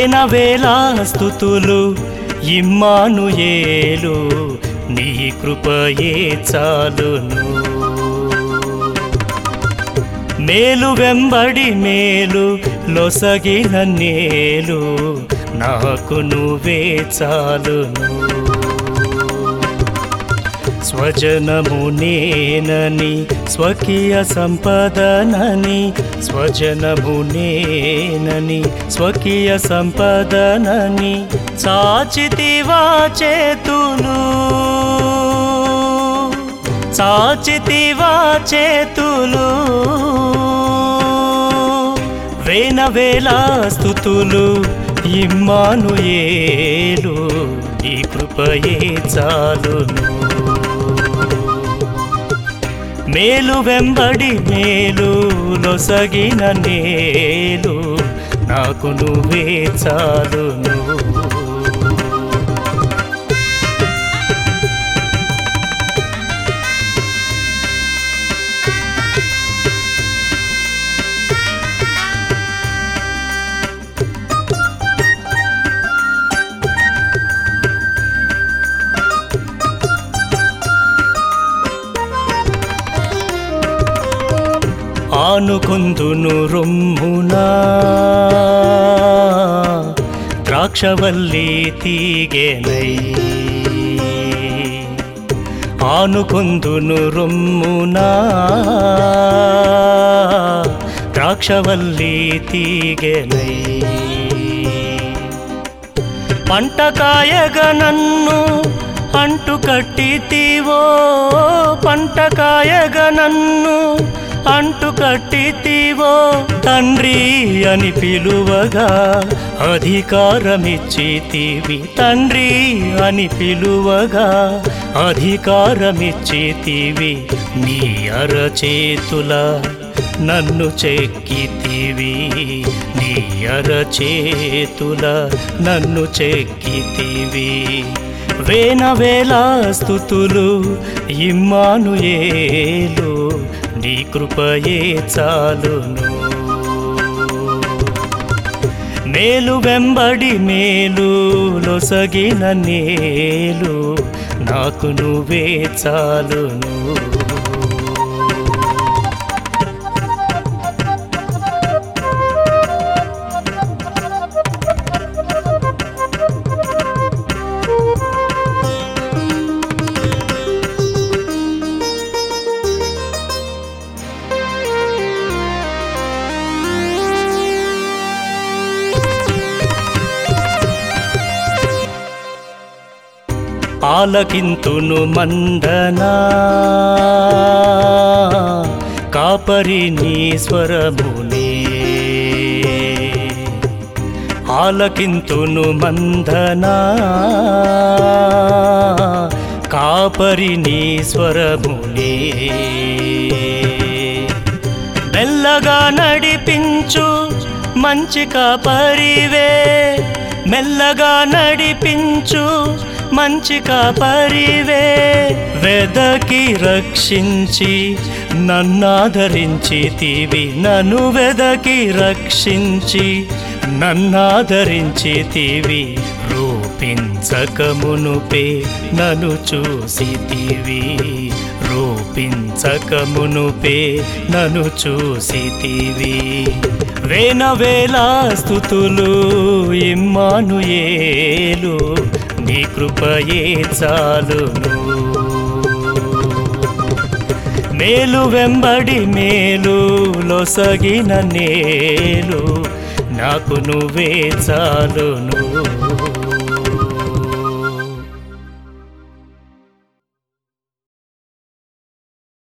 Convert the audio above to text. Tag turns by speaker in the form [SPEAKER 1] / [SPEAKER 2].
[SPEAKER 1] వేన వేలా స్థుతులు ఇమ్మాను ఏలు నీ కృపయే చాలును మేలు వెంబడి మేలు లొసగిన నేలు నాకు నువ్వే చాలును స్వజనము నేనని స్వకీయ సంపదనని స్వజనము నేనని స్వకీయ సంపదనని చాచితివా చేతులు చాచితివా చేతులు వేన వేల స్థుతులు ఇమ్మాను ఏలు ఈ కృపయే చాలును మేలు వెంబడి మేలు లొసగిన నేలు నాకు నువ్వే చాలును ఆనుకొందును రొమ్మునా ద్రాక్షవల్లి తీగెనై ఆనుకొందును రొమ్మునా ద్రాక్షవల్లి తీగెనై పంట కాయగా నన్ను అంటు కట్టితివో పంట కాయగా నన్ను అంటు కట్టితివో తండ్రి అని పిలువగా అధికారమిచ్చితివి తండ్రి అని పిలువగా అధికారమిచ్చితివి నీ అరచేతుల నన్ను చెక్కితివి నీ అరచేతుల నన్ను చెక్కితివి వేన వేల స్థుతులు ఇమ్మాను ఏలు నీ కృపయే చాలును మేలు వెంబడి మేలు లొసగిన నేలు నాకు నువ్వే చాలును ఆలకింతును మందనా కాపరి నీ స్వరమునే ఆలకింతును మందనా కాపరి నీ స్వరమునే మెల్లగా నడిపించు మంచి కాపరివే మెల్లగా నడిపించు మంచి కాపరివే వెదకి రక్షించి నన్నాదరించితివి నన్ను వెదకి రక్షించి నన్నాదరించితివి రూపించకమునుపే నన్ను చూసితివి రూపించకమునుపే నన్ను చూసితివి వేన వేల స్థుతులు ఇమ్మాను ఏలు నీ కృపయే చాలును మేలు వెంబడి మేలు లొసగిన నేలు నాకు నువ్వే చాలును